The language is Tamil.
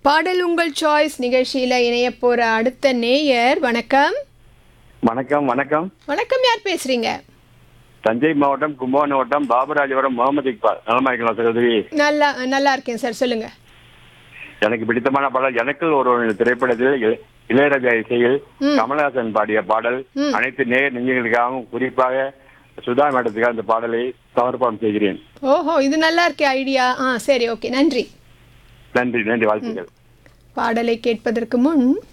பாடல் உங்கள் சாய்ஸ் நிகழ்ச்சியில இணைய போற அடுத்த நேயர் வணக்கம் வணக்கம் வணக்கம் வணக்கம் யார் பேசுறீங்க தஞ்சை மாவட்டம் கும்பகோணம் மாவட்டம் பாபராஜபுரம் முகமது இக்பால் நலமா இருக்கலாம் சகோதரி நல்லா நல்லா இருக்கேன் சார் சொல்லுங்க எனக்கு பிடித்தமான பாடல் எனக்கு ஒரு திரைப்படத்தில் இள- இளையராஜா இசையில் கமலஹாசன் பாடிய பாடல் ம். அனைத்து நேர் நெஞ்சங்களுக்காகவும் குறிப்பாக சுதா மேடத்துக்காக அந்த பாடலை சமர்ப்பணம் செய்கிறேன் ஓஹோ இது நல்லா இருக்கே ஐடியா ஆ சரி ஓகே நன்றி நன்றி நன்றி வாழ்த்துக்கள் பாடலை கேட்பதற்கு முன்